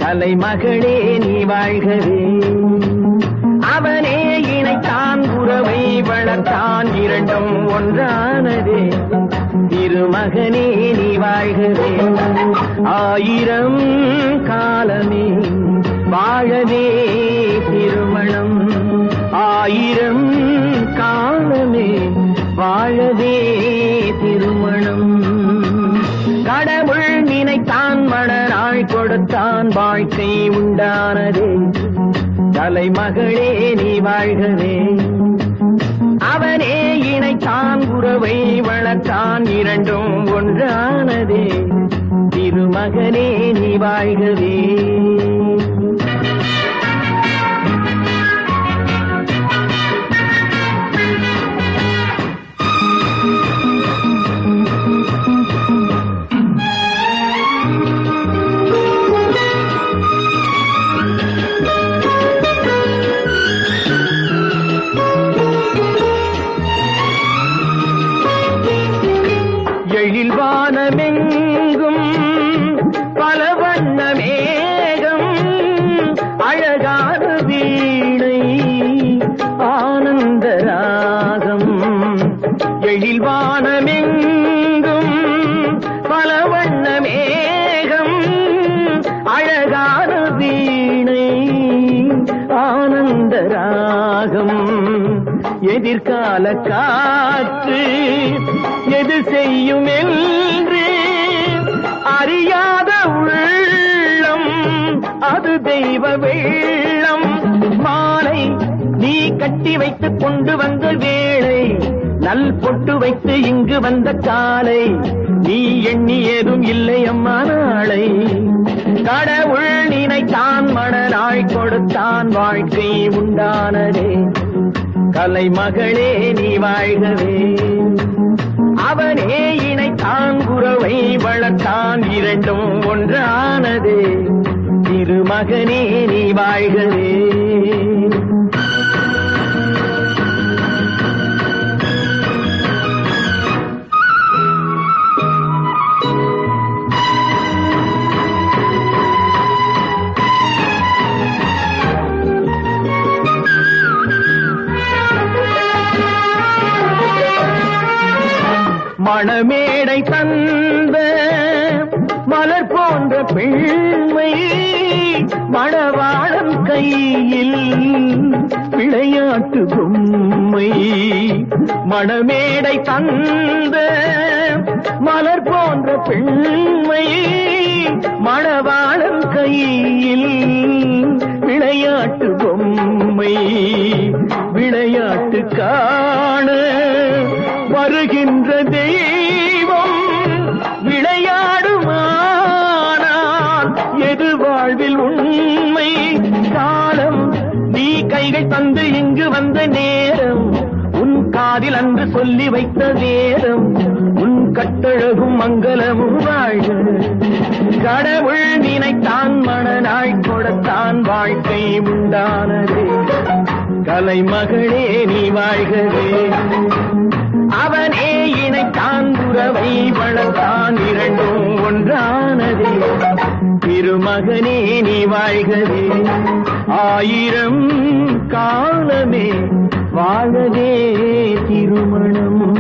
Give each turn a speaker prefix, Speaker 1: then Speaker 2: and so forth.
Speaker 1: கலைமகளே நீ வாழ்கவே அவனே இணைத்தான் உறவை வளர்த்தான் இரண்டும் ஒன்றானதே திருமகனே நீ வாழ்கவே ஆயிரம் காலமே வாழவே திருமணம் ஆயிரம் காலமே வாழவே திருமணம் கடவுள் நினைத்தான் மணநாள் கொடுத்தான் வாழ்க்கை உண்டானதே தலைமகளே நீ வாழ்கவே அவனே இணைத்தான் உறவை வளர்த்தான் இரண்டும் ஒன்றானதே திருமகனே நீ வாழ்கவே எழில் வானமெங்கும் பல வண்ண மேகம் அழகான வீணை ஆனந்த ராகம் எழில் வானமெங்கும் பல வண்ண மேகம் அழகான வீணை ஆனந்த ராகம் எதிர்கால காற்று எது செய்யும் என்று அறியாத உள்ளம் அது தெய்வ வெள்ளம் மாலை நீ கட்டி வைத்து கொண்டு வந்த வேளை நல் பொட்டு வைத்து இங்கு வந்த காலை நீ எண்ணி ஏதும் இல்லை அம்மா நாளை கடவுள் நினைத்தான் மணநாள் கொடுத்தான் வாழ்க்கை உண்டானதே கலைமகளே நீ வாழ்கவே அவனே இணைத்தான் குறவை வளர்த்தான் இரண்டும் ஒன்றானதே திருமகனே நீ வாழ்கவே மணமேடை தந்த மலர் போன்ற பெண்மை மணவாளன் கையில் விளையாட்டு பொம்மை மணமேடை தந்த மலர் போன்ற பெண்மை மணவாளன் கையில் விளையாட்டு பொம்மை விளையாட்டு காண வருகின்ற தெய்வம் விளையாடுமானால் எது வாழ்வில் உண்மை காலம் நீ கைகள் தந்து இங்கு வந்த நேரம் உன் காதில் அன்று சொல்லி வைத்த நேரம் உன் கட்டழகும் மங்களமும் வாழ்க கடவுள் நினைத்தான் மணநாள் கொடுத்தான் வாழ்க்கை உண்டானதே கலைமகளே நீ வாழ்கவே அவனே இணைத்தான் உறவை வளர்த்தான் இரண்டும் ஒன்றானதே திருமகனே நீ வாழ்கவே ஆயிரம் காலமே வாழவே திருமணம்